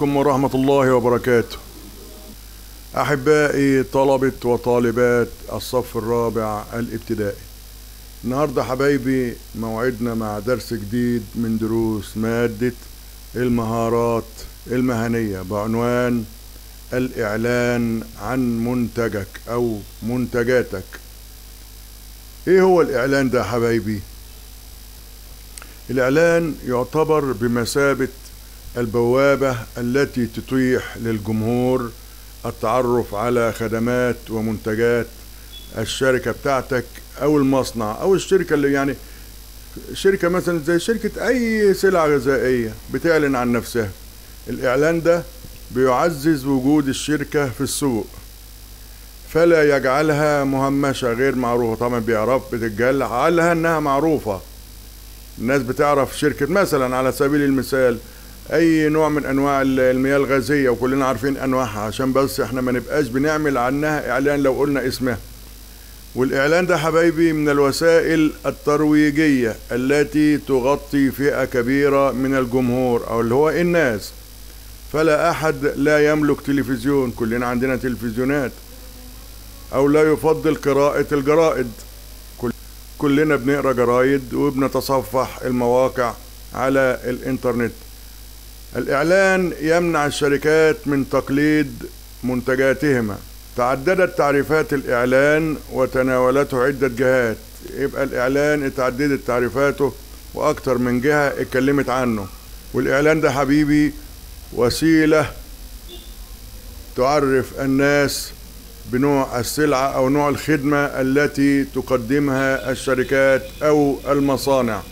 عليكم ورحمة الله وبركاته أحبائي طلبة وطالبات الصف الرابع الابتدائي النهاردة حبايبي موعدنا مع درس جديد من دروس مادة المهارات المهنية بعنوان الإعلان عن منتجك أو منتجاتك إيه هو الإعلان ده حبايبي؟ الإعلان يعتبر بمثابة البوابة التي تتيح للجمهور التعرف على خدمات ومنتجات الشركة بتاعتك أو المصنع أو الشركة اللي يعني شركة مثلا زي شركة أي سلعة غذائية بتعلن عن نفسها الإعلان ده بيعزز وجود الشركة في السوق فلا يجعلها مهمشة غير معروفة طبعا بيعرف بتجعلها انها معروفة الناس بتعرف شركة مثلا على سبيل المثال اي نوع من انواع المياه الغازية وكلنا عارفين انواعها عشان بس احنا ما نبقاش بنعمل عنها اعلان لو قلنا اسمها والاعلان ده حبايبي من الوسائل الترويجية التي تغطي فئة كبيرة من الجمهور او اللي هو الناس فلا احد لا يملك تلفزيون كلنا عندنا تلفزيونات او لا يفضل قراءة الجرائد كل كلنا بنقرا جرايد وبنتصفح المواقع على الانترنت الاعلان يمنع الشركات من تقليد منتجاتهما تعددت تعريفات الاعلان وتناولته عدة جهات يبقى الاعلان اتعددت تعريفاته واكتر من جهة اتكلمت عنه والاعلان ده حبيبي وسيلة تعرف الناس بنوع السلعة أو نوع الخدمة التي تقدمها الشركات أو المصانع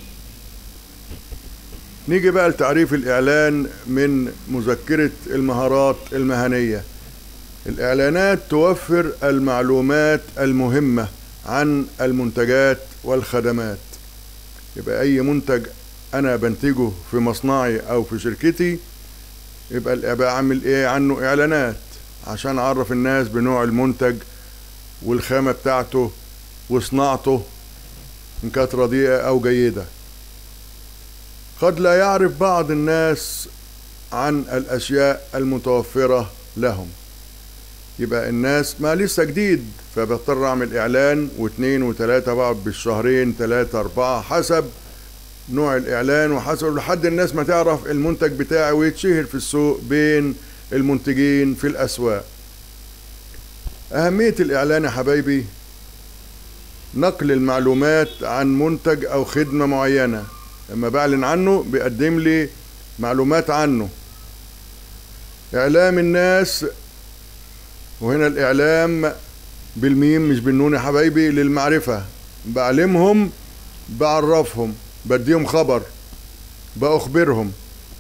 نيجي بقى لتعريف الإعلان من مذكرة المهارات المهنية الإعلانات توفر المعلومات المهمة عن المنتجات والخدمات يبقى أي منتج أنا بنتجه في مصنعي أو في شركتي يبقى بعمل إيه عنه إعلانات عشان اعرف الناس بنوع المنتج والخامة بتاعته وصناعته ان كانت رديئة او جيدة قد لا يعرف بعض الناس عن الاشياء المتوفرة لهم يبقى الناس ما لسه جديد فبضطر اعمل اعلان واثنين وثلاثة بعض بالشهرين ثلاثة اربعة حسب نوع الاعلان وحسب لحد الناس ما تعرف المنتج بتاعي ويتشهر في السوق بين المنتجين في الأسواق أهمية الإعلان يا حبايبي نقل المعلومات عن منتج أو خدمة معينة لما بعلن عنه بيقدم لي معلومات عنه إعلام الناس وهنا الإعلام بالميم مش بالنون يا حبايبي للمعرفة بعلمهم بعرفهم بديهم خبر بأخبرهم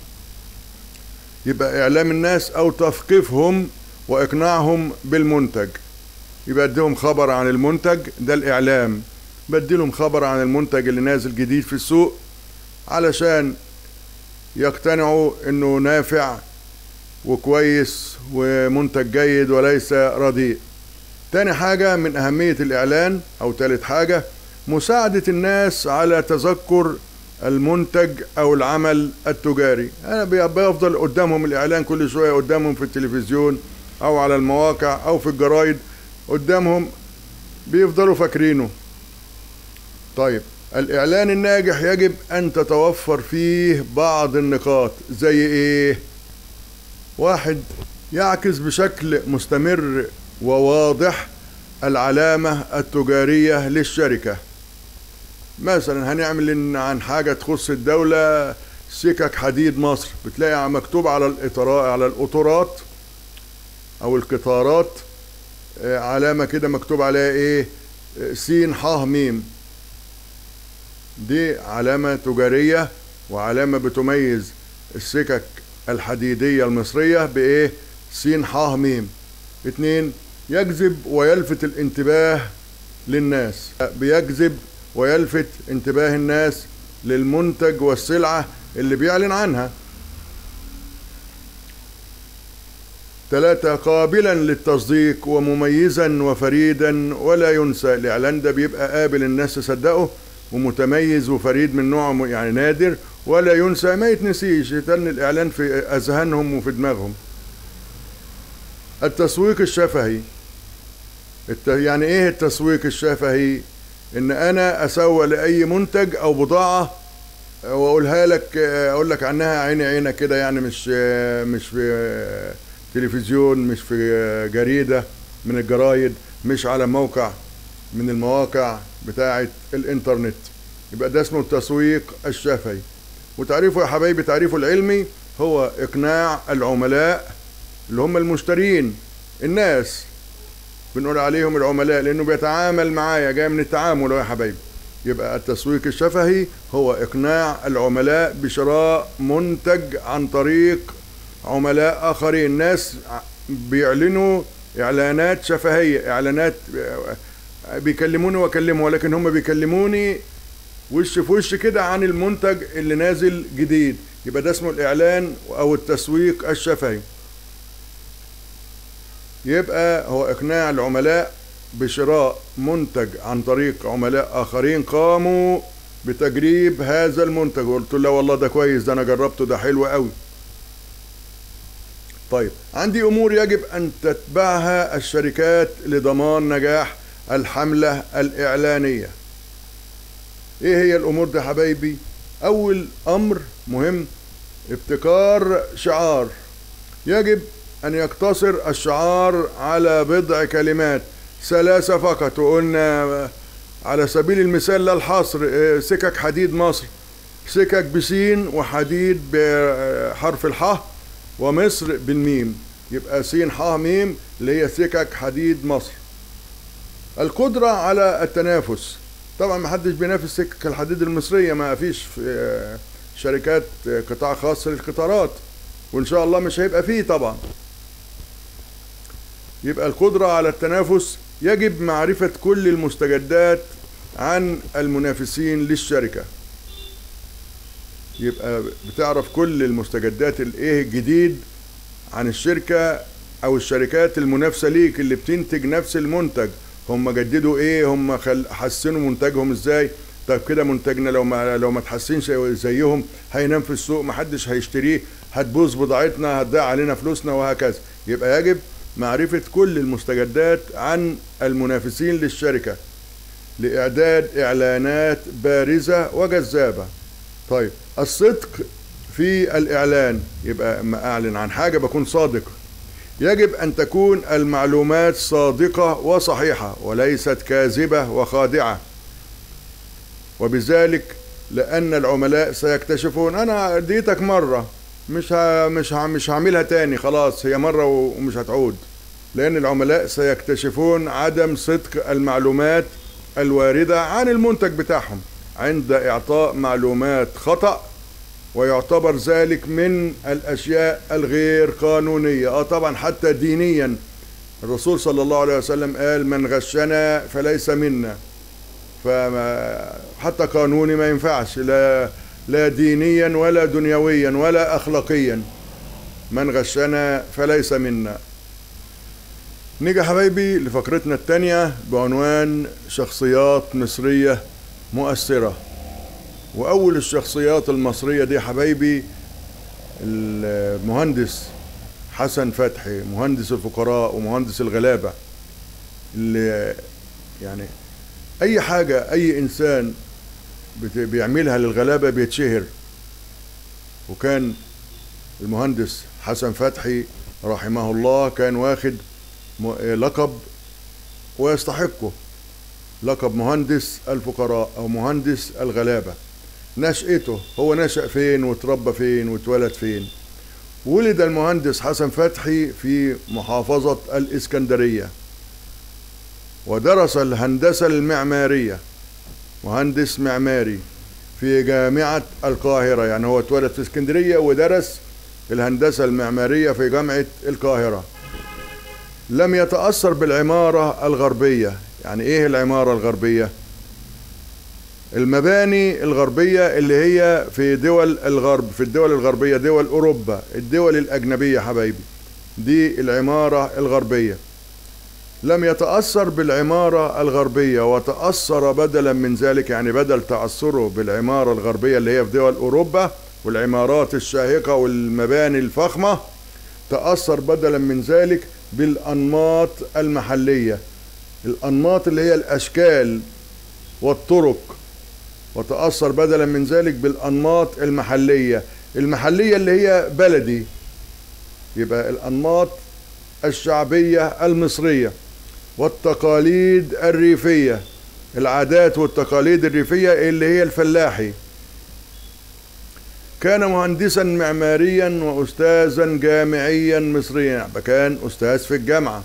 يبقى اعلام الناس او تثقيفهم واقناعهم بالمنتج يبقى اديهم خبر عن المنتج ده الاعلام بديلهم خبر عن المنتج اللي نازل جديد في السوق علشان يقتنعوا انه نافع وكويس ومنتج جيد وليس رديء تاني حاجة من أهمية الإعلان أو تالت حاجة مساعدة الناس على تذكر المنتج او العمل التجاري انا بفضل قدامهم الاعلان كل شويه قدامهم في التلفزيون او على المواقع او في الجرايد قدامهم بيفضلوا فاكرينه طيب الاعلان الناجح يجب ان تتوفر فيه بعض النقاط زي ايه واحد يعكس بشكل مستمر وواضح العلامه التجاريه للشركه مثلا هنعمل عن حاجة تخص الدولة سكك حديد مصر بتلاقي مكتوب على الإطارات على القطارات أو القطارات علامة كده مكتوب عليها إيه سين ح ميم دي علامة تجارية وعلامة بتميز السكك الحديدية المصرية بإيه سين ح ميم اتنين يجذب ويلفت الانتباه للناس بيجذب ويلفت انتباه الناس للمنتج والسلعة اللي بيعلن عنها ثلاثة قابلا للتصديق ومميزا وفريدا ولا ينسى الإعلان ده بيبقى قابل الناس تصدقه ومتميز وفريد من نوعه يعني نادر ولا ينسى ما يتنسيش يتن الإعلان في أذهانهم وفي دماغهم التسويق الشفهي الت... يعني ايه التسويق الشفهي ان انا اسوق لاي منتج او بضاعه واقولها لك اقول لك عنها عيني عينك كده يعني مش مش في تلفزيون مش في جريده من الجرايد مش على موقع من المواقع بتاعه الانترنت يبقى ده اسمه التسويق الشفهي وتعريفه يا حبايبي تعريفه العلمي هو اقناع العملاء اللي هم المشترين الناس بنقول عليهم العملاء لانه بيتعامل معايا جاي من التعامل يا حبايبي يبقى التسويق الشفهي هو اقناع العملاء بشراء منتج عن طريق عملاء اخرين ناس بيعلنوا اعلانات شفهيه اعلانات بيكلموني واكلمهم ولكن هم بيكلموني وش في وش كده عن المنتج اللي نازل جديد يبقى ده اسمه الاعلان او التسويق الشفهي يبقى هو اقناع العملاء بشراء منتج عن طريق عملاء اخرين قاموا بتجريب هذا المنتج قلت له والله ده كويس ده انا جربته ده حلو قوي طيب عندي امور يجب ان تتبعها الشركات لضمان نجاح الحمله الاعلانيه ايه هي الامور دي حبايبي اول امر مهم ابتكار شعار يجب أن يقتصر الشعار على بضع كلمات ثلاثة فقط وقلنا على سبيل المثال لا الحصر سكك حديد مصر سكك بسين وحديد بحرف الحاء ومصر بالميم يبقى سين حاء ميم اللي هي سكك حديد مصر القدرة على التنافس طبعا ما حدش بينافس سكك الحديد المصرية ما فيش في شركات قطاع خاص للقطارات وان شاء الله مش هيبقى فيه طبعا يبقى القدرة على التنافس يجب معرفة كل المستجدات عن المنافسين للشركة يبقى بتعرف كل المستجدات الايه الجديد عن الشركة او الشركات المنافسة ليك اللي بتنتج نفس المنتج هم جددوا ايه هم خل... حسنوا منتجهم ازاي طيب كده منتجنا لو ما لو ما تحسنش زيهم هينام في السوق محدش هيشتريه هتبوظ بضاعتنا هتضيع علينا فلوسنا وهكذا يبقى يجب معرفة كل المستجدات عن المنافسين للشركة لإعداد إعلانات بارزة وجذابة طيب الصدق في الإعلان يبقى أما أعلن عن حاجة بكون صادق يجب أن تكون المعلومات صادقة وصحيحة وليست كاذبة وخادعة وبذلك لأن العملاء سيكتشفون أنا اديتك مرة مش ها مش ها مش هعملها تاني خلاص هي مرة ومش هتعود لأن العملاء سيكتشفون عدم صدق المعلومات الواردة عن المنتج بتاعهم عند إعطاء معلومات خطأ ويعتبر ذلك من الأشياء الغير قانونية آه طبعا حتى دينيا الرسول صلى الله عليه وسلم قال من غشنا فليس منا فما حتى قانوني ما ينفعش لا لا دينيا ولا دنيويا ولا اخلاقيا من غشنا فليس منا نيجي حبايبي لفقرتنا الثانية بعنوان شخصيات مصرية مؤثرة وأول الشخصيات المصرية دي حبايبي المهندس حسن فتحي مهندس الفقراء ومهندس الغلابة اللي يعني أي حاجة أي إنسان بيعملها للغلابة بيتشهر وكان المهندس حسن فتحي رحمه الله كان واخد لقب ويستحقه لقب مهندس الفقراء او مهندس الغلابة نشأته هو نشأ فين وتربى فين واتولد فين ولد المهندس حسن فتحي في محافظة الإسكندرية ودرس الهندسة المعمارية مهندس معماري في جامعة القاهرة يعني هو اتولد في اسكندرية ودرس الهندسة المعمارية في جامعة القاهرة لم يتأثر بالعمارة الغربية يعني ايه العمارة الغربية المباني الغربية اللي هي في دول الغرب في الدول الغربية دول أوروبا الدول الأجنبية حبايبي دي العمارة الغربية لم يتأثر بالعمارة الغربية وتأثر بدلا من ذلك يعني بدل تأثره بالعمارة الغربية اللي هي في دول أوروبا والعمارات الشاهقة والمباني الفخمة تأثر بدلا من ذلك بالأنماط المحلية الأنماط اللي هي الأشكال والطرق وتأثر بدلا من ذلك بالأنماط المحلية المحلية اللي هي بلدي يبقى الأنماط الشعبية المصرية والتقاليد الريفية العادات والتقاليد الريفية اللي هي الفلاحي كان مهندسا معماريا وأستاذا جامعيا مصريا كان أستاذ في الجامعة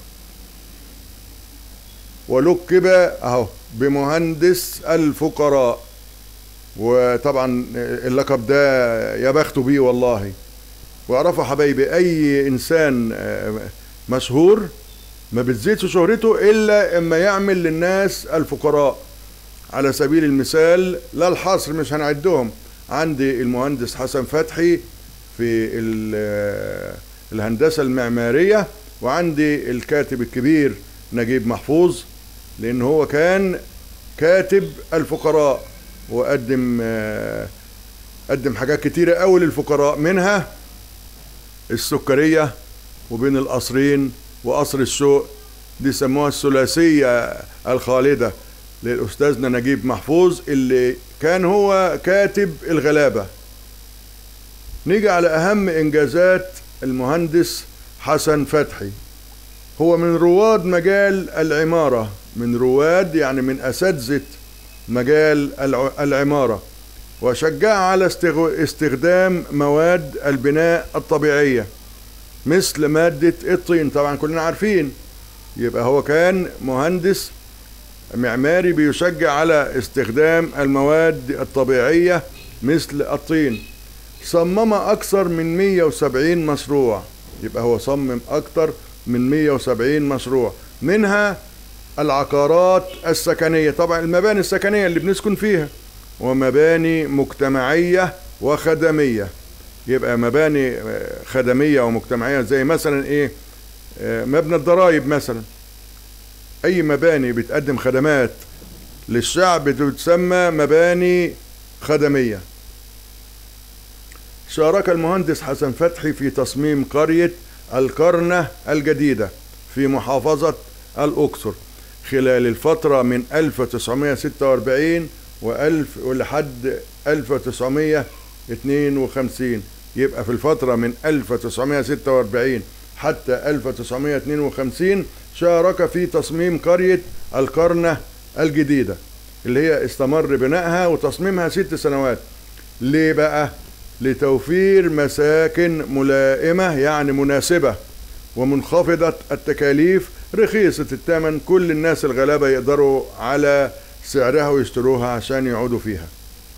ولقب أهو بمهندس الفقراء وطبعا اللقب ده يا بخته بيه والله واعرفوا حبايبي اي انسان مشهور ما بتزيدش شهرته الا اما يعمل للناس الفقراء على سبيل المثال لا الحصر مش هنعدهم عندي المهندس حسن فتحي في الهندسة المعمارية وعندي الكاتب الكبير نجيب محفوظ لان هو كان كاتب الفقراء وقدم قدم حاجات كتيرة قوي للفقراء منها السكرية وبين القصرين وقصر الشوق دي سموها الثلاثية الخالدة للأستاذنا نجيب محفوظ اللي كان هو كاتب الغلابة نيجي على أهم إنجازات المهندس حسن فتحي هو من رواد مجال العمارة من رواد يعني من أساتذة مجال العمارة وشجع على استخدام مواد البناء الطبيعية مثل مادة الطين طبعا كلنا عارفين يبقى هو كان مهندس معماري بيشجع على استخدام المواد الطبيعية مثل الطين صمم أكثر من 170 مشروع يبقى هو صمم أكثر من 170 مشروع منها العقارات السكنية طبعا المباني السكنية اللي بنسكن فيها ومباني مجتمعية وخدمية يبقى مباني خدمية ومجتمعية زي مثلا ايه مبنى الضرائب مثلا اي مباني بتقدم خدمات للشعب بتسمى مباني خدمية شارك المهندس حسن فتحي في تصميم قرية القرنة الجديدة في محافظة الأقصر خلال الفترة من 1946 وألف ولحد 1952 يبقى في الفترة من 1946 حتى 1952 شارك في تصميم قرية القرنة الجديدة اللي هي استمر بنائها وتصميمها ست سنوات ليه بقى لتوفير مساكن ملائمة يعني مناسبة ومنخفضة التكاليف رخيصة الثمن كل الناس الغلابة يقدروا على سعرها ويشتروها عشان يقعدوا فيها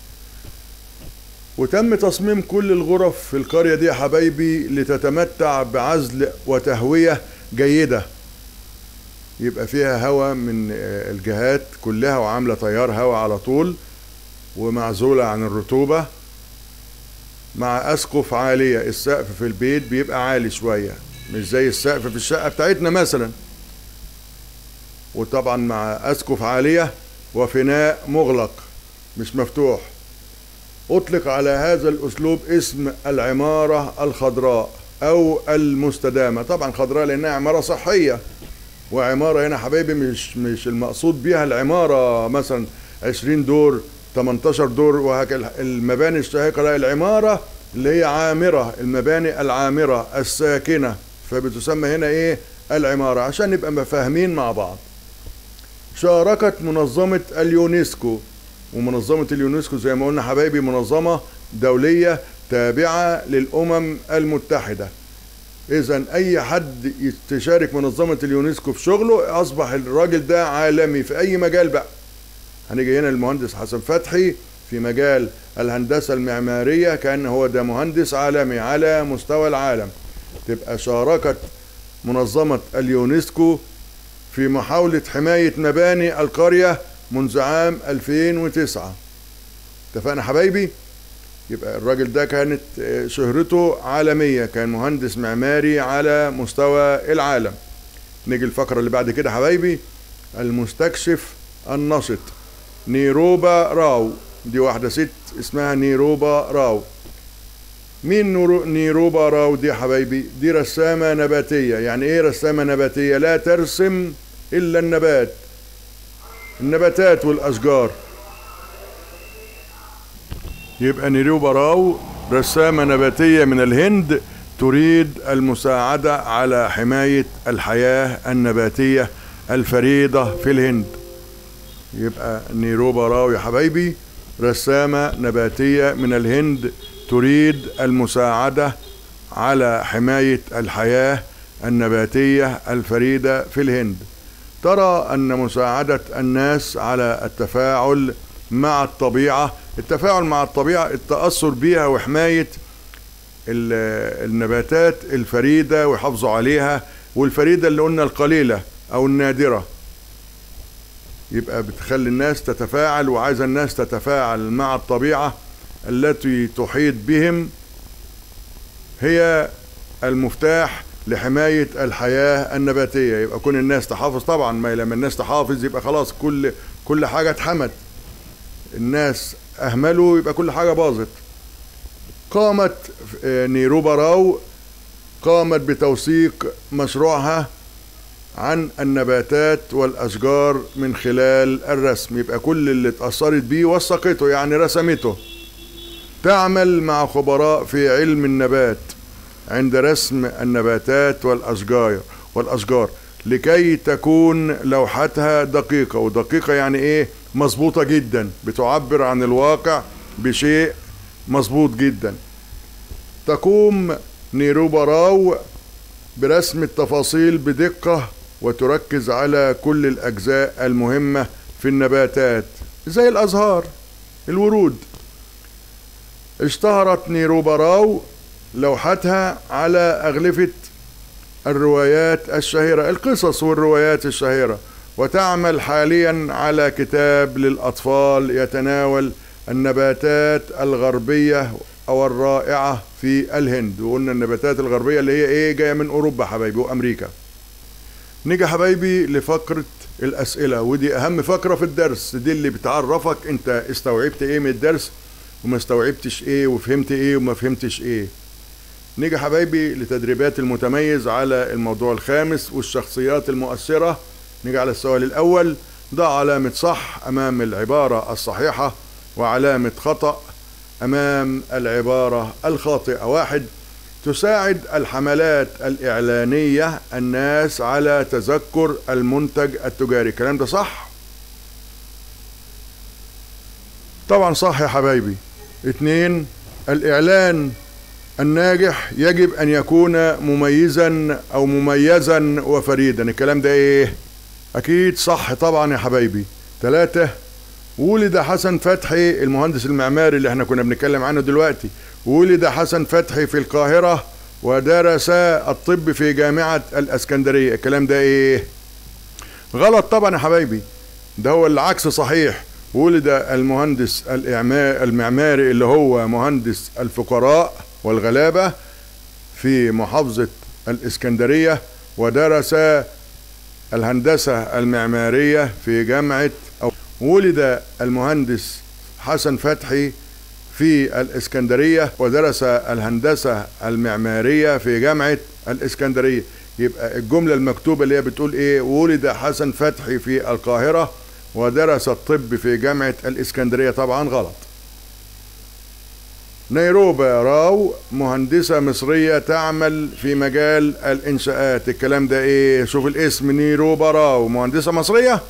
وتم تصميم كل الغرف في القرية دي يا حبايبي لتتمتع بعزل وتهوية جيدة يبقى فيها هواء من الجهات كلها وعاملة تيار هواء على طول ومعزولة عن الرطوبة مع أسقف عالية السقف في البيت بيبقى عالي شوية مش زي السقف في الشقة بتاعتنا مثلا وطبعا مع أسقف عالية وفناء مغلق مش مفتوح أطلق على هذا الأسلوب اسم العمارة الخضراء أو المستدامة طبعا خضراء لأنها عمارة صحية وعمارة هنا حبايبي مش مش المقصود بيها العمارة مثلا 20 دور 18 دور وهكذا المباني الشاهقة لا العمارة اللي هي عامرة المباني العامرة الساكنة فبتسمى هنا ايه العمارة عشان نبقى فاهمين مع بعض شاركت منظمة اليونسكو ومنظمة اليونسكو زي ما قلنا حبايبي منظمة دولية تابعة للأمم المتحدة إذا أي حد تشارك منظمة اليونسكو في شغله أصبح الراجل ده عالمي في أي مجال بقى هنيجي هنا المهندس حسن فتحي في مجال الهندسة المعمارية كان هو ده مهندس عالمي على مستوى العالم تبقى شاركت منظمة اليونسكو في محاولة حماية مباني القرية منذ عام 2009 اتفقنا حبايبي يبقى الراجل ده كانت شهرته عالمية كان مهندس معماري على مستوى العالم نيجي الفقرة اللي بعد كده حبايبي المستكشف النشط نيروبا راو دي واحدة ست اسمها نيروبا راو مين نورو- نيروبا راو دي يا حبايبي دي رسامة نباتية يعني ايه رسامة نباتية لا ترسم الا النبات النباتات والاشجار يبقى نيروبا راو رسامة نباتية من الهند تريد المساعدة على حماية الحياة النباتية الفريدة في الهند يبقى نيروبا راو يا حبايبي رسامة نباتية من الهند تريد المساعدة على حماية الحياة النباتية الفريدة في الهند ترى أن مساعدة الناس على التفاعل مع الطبيعة التفاعل مع الطبيعة التأثر بها وحماية ال- النباتات الفريدة ويحافظوا عليها والفريدة اللي قلنا القليلة أو النادرة يبقى بتخلي الناس تتفاعل وعايزة الناس تتفاعل مع الطبيعة التي تحيط بهم هي المفتاح لحماية الحياة النباتية يبقى كون الناس تحافظ طبعا ما لما الناس تحافظ يبقى خلاص كل كل حاجة اتحمت الناس أهملوا يبقى كل حاجة باظت قامت آه، نيروبا راو قامت بتوثيق مشروعها عن النباتات والأشجار من خلال الرسم يبقى كل اللي اتأثرت بيه وثقته يعني رسمته تعمل مع خبراء في علم النبات عند رسم النباتات والأشجار والأشجار لكي تكون لوحتها دقيقة ودقيقة يعني إيه مظبوطة جدا بتعبر عن الواقع بشيء مظبوط جدا تقوم نيروبا راو برسم التفاصيل بدقة وتركز على كل الأجزاء المهمة في النباتات زي الأزهار الورود اشتهرت نيروبا راو لوحتها على أغلفة الروايات الشهيرة القصص والروايات الشهيرة وتعمل حاليا على كتاب للأطفال يتناول النباتات الغربية أو الرائعة في الهند وقلنا النباتات الغربية اللي هي إيه جاية من أوروبا حبايبي وأمريكا نيجي حبايبي لفقرة الأسئلة ودي أهم فقرة في الدرس دي اللي بتعرفك أنت استوعبت إيه من الدرس وما استوعبتش إيه وفهمت إيه وما فهمتش إيه نيجي حبايبي لتدريبات المتميز على الموضوع الخامس والشخصيات المؤثرة نيجي على السؤال الأول ضع علامة صح أمام العبارة الصحيحة وعلامة خطأ أمام العبارة الخاطئة واحد تساعد الحملات الإعلانية الناس على تذكر المنتج التجاري الكلام ده صح؟ طبعا صح يا حبايبي اتنين الإعلان الناجح يجب أن يكون مميزا أو مميزا وفريدا الكلام ده إيه؟ أكيد صح طبعا يا حبايبي ثلاثة ولد حسن فتحي المهندس المعماري اللي احنا كنا بنتكلم عنه دلوقتي ولد حسن فتحي في القاهرة ودرس الطب في جامعة الاسكندرية الكلام ده ايه غلط طبعا يا حبايبي ده هو العكس صحيح ولد المهندس الإعما- المعماري اللي هو مهندس الفقراء والغلابة في محافظة الإسكندرية ودرس الهندسة المعمارية في جامعة أو ولد المهندس حسن فتحي في الإسكندرية ودرس الهندسة المعمارية في جامعة الإسكندرية يبقى الجملة المكتوبة اللي هي بتقول إيه ولد حسن فتحي في القاهرة ودرس الطب في جامعة الإسكندرية طبعا غلط نيروبا راو مهندسة مصرية تعمل في مجال الإنشاءات الكلام ده إيه شوف الاسم نيروبا راو مهندسة مصرية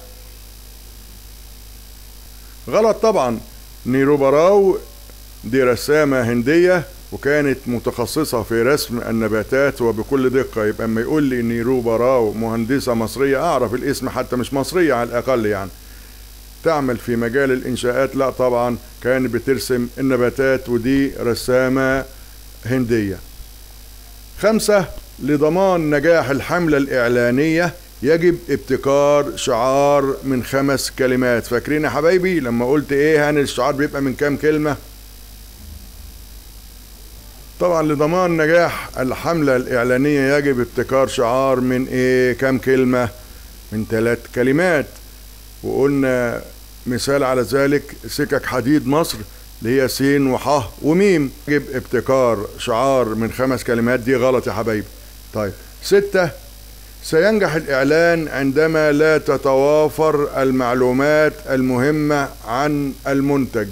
غلط طبعا نيروبا راو دي رسامة هندية وكانت متخصصة في رسم النباتات وبكل دقة يبقى اما يقول لي نيروبا راو مهندسة مصرية أعرف الاسم حتى مش مصرية على الأقل يعني تعمل في مجال الإنشاءات لا طبعا كانت بترسم النباتات ودي رسامة هندية خمسة لضمان نجاح الحملة الإعلانية يجب ابتكار شعار من خمس كلمات فاكرين يا حبايبي لما قلت ايه هان الشعار بيبقى من كام كلمة طبعا لضمان نجاح الحملة الإعلانية يجب ابتكار شعار من إيه كم كلمة من ثلاث كلمات وقلنا مثال على ذلك سكك حديد مصر اللي هي سين وحاء وميم يجب ابتكار شعار من خمس كلمات دي غلط يا حبايبي طيب ستة سينجح الإعلان عندما لا تتوافر المعلومات المهمة عن المنتج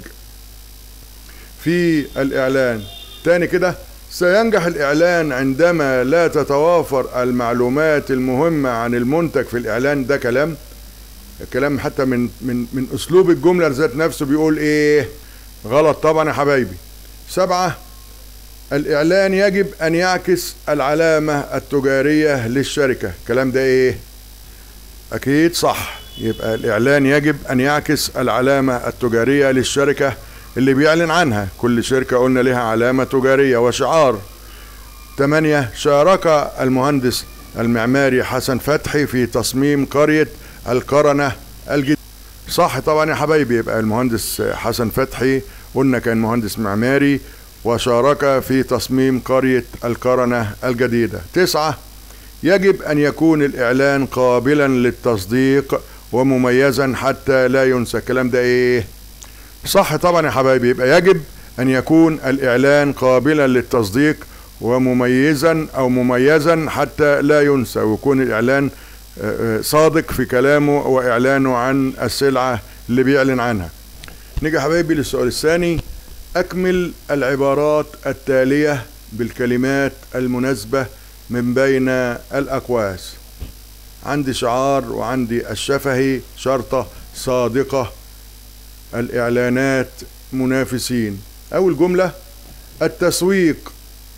في الإعلان تاني كده سينجح الإعلان عندما لا تتوافر المعلومات المهمة عن المنتج في الإعلان ده كلام الكلام حتى من من من أسلوب الجملة ذات نفسه بيقول إيه غلط طبعا يا حبايبي سبعة الإعلان يجب أن يعكس العلامة التجارية للشركة الكلام ده إيه أكيد صح يبقى الإعلان يجب أن يعكس العلامة التجارية للشركة اللي بيعلن عنها كل شركة قلنا لها علامة تجارية وشعار ثمانية شارك المهندس المعماري حسن فتحي في تصميم قرية القرنة الجديدة صح طبعا يا حبايبي يبقى المهندس حسن فتحي قلنا كان مهندس معماري وشارك في تصميم قرية القرنة الجديدة تسعة يجب أن يكون الإعلان قابلا للتصديق ومميزا حتى لا ينسى الكلام ده إيه صح طبعا يا حبايبي يبقى يجب أن يكون الإعلان قابلا للتصديق ومميزا أو مميزا حتى لا ينسى ويكون الإعلان صادق في كلامه وإعلانه عن السلعة اللي بيعلن عنها نيجي يا حبايبي للسؤال الثاني أكمل العبارات التالية بالكلمات المناسبة من بين الأقواس عندي شعار وعندي الشفهي شرطة صادقة الإعلانات منافسين أول جملة التسويق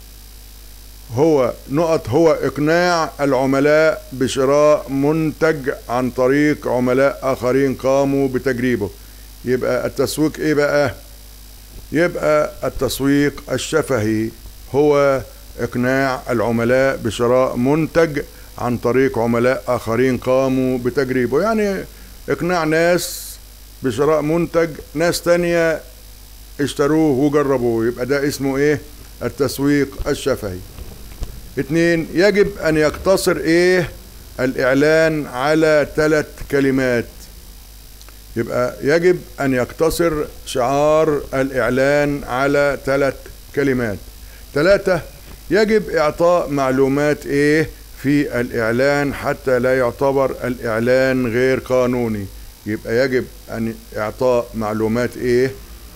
هو نقط هو إقناع العملاء بشراء منتج عن طريق عملاء آخرين قاموا بتجريبه يبقى التسويق إيه بقى؟ يبقى التسويق الشفهي هو إقناع العملاء بشراء منتج عن طريق عملاء آخرين قاموا بتجريبه يعني إقناع ناس بشراء منتج ناس تانية اشتروه وجربوه يبقى ده اسمه ايه التسويق الشفهي اتنين يجب ان يقتصر ايه الاعلان على ثلاث كلمات يبقى يجب ان يقتصر شعار الاعلان على ثلاث كلمات ثلاثة يجب اعطاء معلومات ايه في الاعلان حتى لا يعتبر الاعلان غير قانوني يبقى يجب ان اعطاء معلومات ايه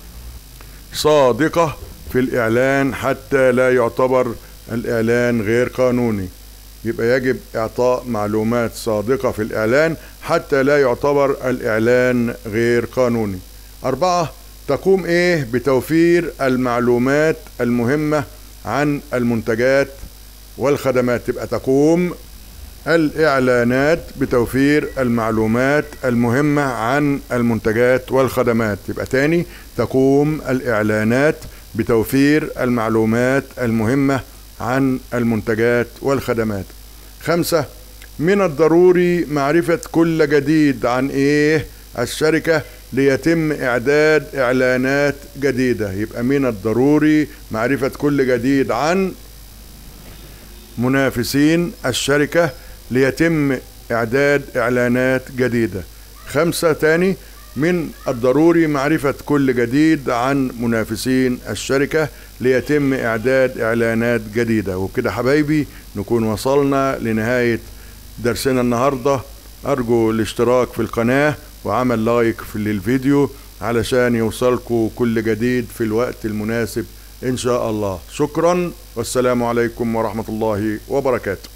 صادقة في الاعلان حتى لا يعتبر الاعلان غير قانوني يبقى يجب اعطاء معلومات صادقة في الاعلان حتى لا يعتبر الاعلان غير قانوني اربعة تقوم ايه بتوفير المعلومات المهمة عن المنتجات والخدمات تبقى تقوم الإعلانات بتوفير المعلومات المهمة عن المنتجات والخدمات يبقى تاني تقوم الإعلانات بتوفير المعلومات المهمة عن المنتجات والخدمات خمسة من الضروري معرفة كل جديد عن إيه الشركة ليتم إعداد إعلانات جديدة يبقى من الضروري معرفة كل جديد عن منافسين الشركة ليتم إعداد إعلانات جديدة خمسة تاني من الضروري معرفة كل جديد عن منافسين الشركة ليتم إعداد إعلانات جديدة وبكده حبايبي نكون وصلنا لنهاية درسنا النهاردة أرجو الاشتراك في القناة وعمل لايك في الفيديو علشان يوصلكم كل جديد في الوقت المناسب إن شاء الله شكرا والسلام عليكم ورحمة الله وبركاته